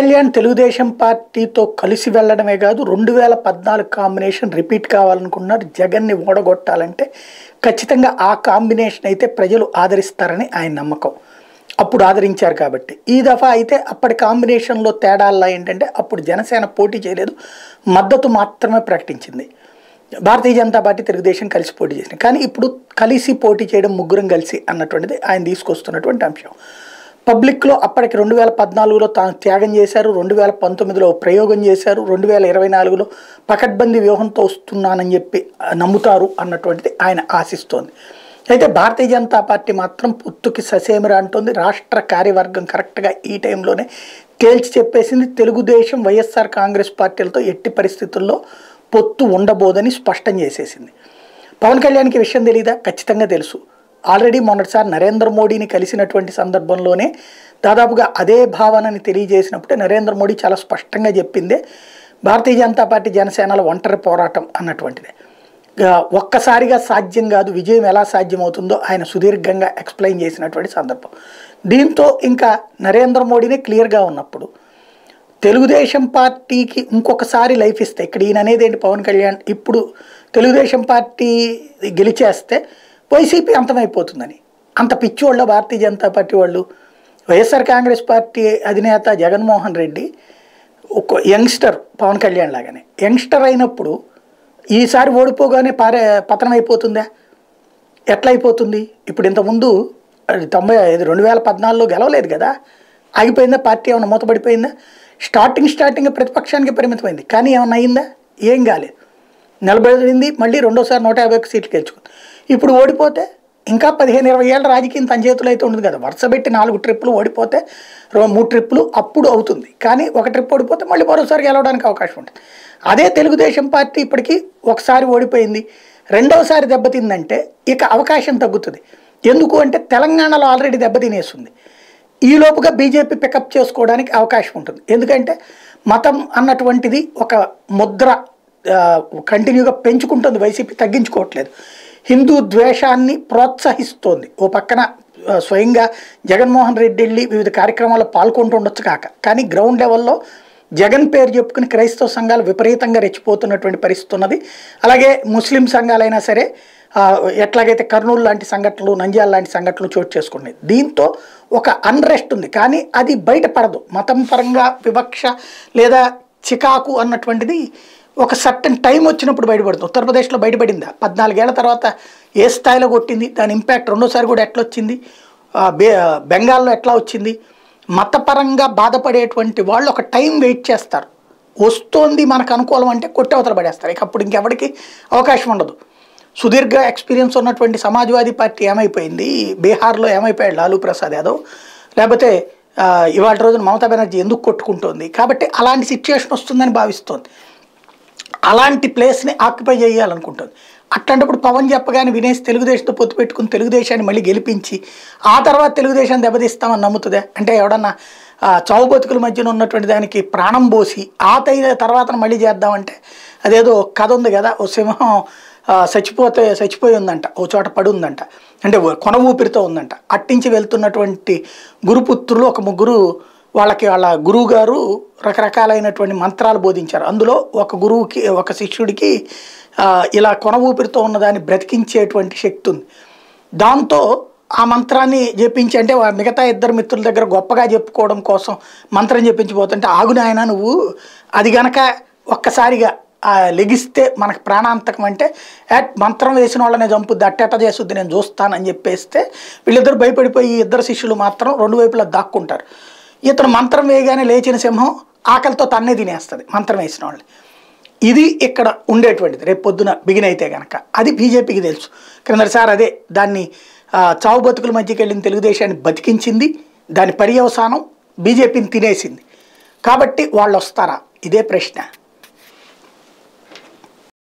కళ్యాణ్ తెలుగుదేశం పార్టీతో కలిసి వెళ్ళడమే కాదు రెండు వేల పద్నాలుగు కాంబినేషన్ రిపీట్ కావాలనుకున్నారు జగన్ని ఓడగొట్టాలంటే ఖచ్చితంగా ఆ కాంబినేషన్ అయితే ప్రజలు ఆదరిస్తారని ఆయన నమ్మకం అప్పుడు ఆదరించారు కాబట్టి ఈ దఫా అయితే అప్పటి కాంబినేషన్లో తేడాల్లో ఏంటంటే అప్పుడు జనసేన పోటీ చేయలేదు మద్దతు మాత్రమే ప్రకటించింది భారతీయ జనతా పార్టీ తెలుగుదేశం కలిసి పోటీ చేసింది కానీ ఇప్పుడు కలిసి పోటీ చేయడం ముగ్గురం కలిసి అన్నటువంటిది ఆయన తీసుకొస్తున్నటువంటి అంశం పబ్లిక్లో అప్పటికి రెండు వేల పద్నాలుగులో తాను త్యాగం చేశారు రెండు వేల పంతొమ్మిదిలో ప్రయోగం చేశారు రెండు వేల ఇరవై నాలుగులో పకడ్బందీ వ్యూహంతో వస్తున్నానని చెప్పి ఆ, నమ్ముతారు అన్నటువంటిది ఆయన ఆశిస్తోంది అయితే భారతీయ జనతా పార్టీ మాత్రం పొత్తుకి ససేమిరా అంటుంది రాష్ట్ర కార్యవర్గం కరెక్ట్గా ఈ టైంలోనే తేల్చి చెప్పేసింది తెలుగుదేశం వైఎస్ఆర్ కాంగ్రెస్ పార్టీలతో ఎట్టి పరిస్థితుల్లో పొత్తు ఉండబోదని స్పష్టం చేసేసింది పవన్ కళ్యాణ్కి విషయం తెలియదా ఖచ్చితంగా తెలుసు ఆల్రెడీ మొన్నటిసారి నరేంద్ర మోడీని కలిసినటువంటి సందర్భంలోనే దాదాపుగా అదే భావనని తెలియజేసినప్పుడే నరేంద్ర మోడీ చాలా స్పష్టంగా చెప్పిందే భారతీయ జనతా పార్టీ జనసేనల ఒంటరి పోరాటం అన్నటువంటిదే ఇక ఒక్కసారిగా సాధ్యం కాదు విజయం ఎలా సాధ్యమవుతుందో ఆయన సుదీర్ఘంగా ఎక్స్ప్లెయిన్ చేసినటువంటి సందర్భం దీంతో ఇంకా నరేంద్ర మోడీనే క్లియర్గా ఉన్నప్పుడు తెలుగుదేశం పార్టీకి ఇంకొకసారి లైఫ్ ఇస్తే ఇక్కడ ఈయన అనేది ఏంటి పవన్ కళ్యాణ్ ఇప్పుడు తెలుగుదేశం పార్టీ గెలిచేస్తే వైసీపీ అంతమైపోతుందని అంత పిచ్చోళ్ళ భారతీయ జనతా పార్టీ వాళ్ళు వైఎస్ఆర్ కాంగ్రెస్ పార్టీ అధినేత జగన్మోహన్ రెడ్డి ఒక యంగ్స్టర్ పవన్ కళ్యాణ్ లాగానే యంగ్స్టర్ అయినప్పుడు ఈసారి ఓడిపోగానే పారే పతనం అయిపోతుందా ఎట్లా అయిపోతుంది ఇప్పుడు ఇంతకుముందు అది తొంభై ఐదు రెండు వేల పద్నాలుగులో గెలవలేదు కదా ఆగిపోయిందా పార్టీ ఏమైనా మూతపడిపోయిందా స్టార్టింగ్ స్టార్టింగ్ ప్రతిపక్షానికి పరిమితమైంది కానీ ఏమైనా అయిందా ఏం కాలేదు నిలబడింది మళ్ళీ రెండోసారి నూట యాభై ఒక్క సీట్లు గెలుచుకుంది ఇప్పుడు ఓడిపోతే ఇంకా పదిహేను ఇరవై ఏళ్ళ రాజకీయం తన చేతిలో అయితే ఉండదు కదా వరుస పెట్టి నాలుగు ట్రిప్పులు ఓడిపోతే రో- మూడు ట్రిప్పులు అప్పుడు అవుతుంది కానీ ఒక ట్రిప్ ఓడిపోతే మళ్ళీ మరోసారి గెలవడానికి అవకాశం ఉంటుంది అదే తెలుగుదేశం పార్టీ ఇప్పటికీ ఒకసారి ఓడిపోయింది రెండవసారి దెబ్బతిందంటే ఇక అవకాశం తగ్గుతుంది ఎందుకు అంటే తెలంగాణలో ఆల్రెడీ దెబ్బతినేస్తుంది ఈ లోపుగా బీజేపీ పికప్ చేసుకోవడానికి అవకాశం ఉంటుంది ఎందుకంటే మతం అన్నటువంటిది ఒక ముద్ర ఆ, కంటిన్యూగా పెంచుకుంటుంది వైసీపీ తగ్గించుకోవట్లేదు హిందూ ద్వేషాన్ని ప్రోత్సహిస్తోంది ఓ పక్కన ఆ, స్వయంగా జగన్మోహన్ రెడ్డి వెళ్ళి వివిధ కార్యక్రమాల్లో పాల్గొంటూ ఉండొచ్చు కాక కానీ గ్రౌండ్ లెవెల్లో జగన్ పేరు చెప్పుకుని క్రైస్తవ సంఘాలు విపరీతంగా రెచ్చిపోతున్నటువంటి పరిస్థితి ఉన్నది అలాగే ముస్లిం సంఘాలైనా సరే ఆ, ఎట్లాగైతే కర్నూలు లాంటి సంఘటనలు నంద్యాల లాంటి సంఘటనలు చోటు చేసుకున్నాయి దీంతో ఒక అన్రెస్ట్ ఉంది కానీ అది బయటపడదు మతం పరంగా వివక్ష లేదా చికాకు అన్నటువంటిది ఒక సర్టన్ టైం వచ్చినప్పుడు బయటపడుతుంది ఉత్తరప్రదేశ్లో బయటపడిందా పద్నాలుగేళ్ల తర్వాత ఏ స్థాయిలో కొట్టింది దాని ఇంపాక్ట్ రెండోసారి కూడా ఎట్లా వచ్చింది ఆ, బే బెంగాల్లో ఎట్లా వచ్చింది మతపరంగా బాధపడేటువంటి వాళ్ళు ఒక టైం వెయిట్ చేస్తారు వస్తోంది మనకు అనుకూలం అంటే కొట్టవతల పడేస్తారు ఇక అప్పుడు ఇంకెవరికి అవకాశం ఉండదు సుదీర్ఘ ఎక్స్పీరియన్స్ ఉన్నటువంటి సమాజ్వాదీ పార్టీ ఏమైపోయింది బీహార్లో ఏమైపోయాడు లాలూ ప్రసాద్ యాదవ్ లేకపోతే ఆ, ఇవాళ రోజున మమతా బెనర్జీ ఎందుకు కొట్టుకుంటోంది కాబట్టి అలాంటి సిచ్యుయేషన్ వస్తుందని భావిస్తోంది అలాంటి ప్లేస్ని ఆక్యుపై చేయాలనుకుంటుంది అట్లాంటప్పుడు పవన్ చెప్పగానే వినేసి తెలుగుదేశంతో పొత్తు పెట్టుకుని తెలుగుదేశాన్ని మళ్ళీ గెలిపించి ఆ తర్వాత తెలుగుదేశాన్ని దెబ్బతీస్తామని నమ్ముతుందే అంటే ఎవడన్నా ఆ, చావు బతుకుల మధ్యన ఉన్నటువంటి దానికి ప్రాణం పోసి ఆ తైన తర్వాత మళ్ళీ చేద్దామంటే అదేదో కథ ఉంది కదా ఓ సింహం ఆ, చచ్చిపోతే చచ్చిపోయి ఉందంట ఓ చోట పడి ఉందంట అంటే ఓ కొన ఊపిరితో ఉందంట అట్టించి వెళ్తున్నటువంటి గురుపుత్రులు ఒక ముగ్గురు వాళ్ళకి వాళ్ళ గురువు గారు రకరకాలైనటువంటి మంత్రాలు బోధించారు అందులో ఒక గురువుకి ఒక శిష్యుడికి ఆ, ఇలా కొన ఊపిరితో ఉన్నదాన్ని బ్రతికించేటువంటి శక్తి ఉంది దాంతో ఆ మంత్రాన్ని చెప్పించి అంటే వా- మిగతా ఇద్దరు మిత్రుల దగ్గర గొప్పగా చెప్పుకోవడం కోసం మంత్రం చెప్పించిపోతుంటే ఆగుని ఆయన నువ్వు అది గనక ఒక్కసారిగా ఆ, లెగిస్తే మనకు ప్రాణాంతకం అంటే యాట్ మంత్రం వేసిన వాళ్ళనే చంపుద్ది అట్టెట చేసుద్ది నేను చూస్తానని చెప్పేస్తే వీళ్ళిద్దరు భయపడిపోయి ఈ ఇద్దరు శిష్యులు మాత్రం రెండు వైపులా దాక్కుంటారు ఇతను మంత్రం వేయగానే లేచిన సింహం ఆకలితో తన్నే తినేస్తుంది మంత్రం వేసిన వాళ్ళని ఇది ఇక్కడ ఉండేటువంటిది రేపు పొద్దున బిగిన్ అయితే కనుక అది బీజేపీకి తెలుసు క్రిందటిసారి అదే దాన్ని ఆ, చావు బతుకుల మధ్యకి వెళ్ళిన తెలుగుదేశాన్ని బతికించింది దాని పర్యవసానం బీజేపీని తినేసింది కాబట్టి వాళ్ళు వస్తారా ఇదే ప్రశ్న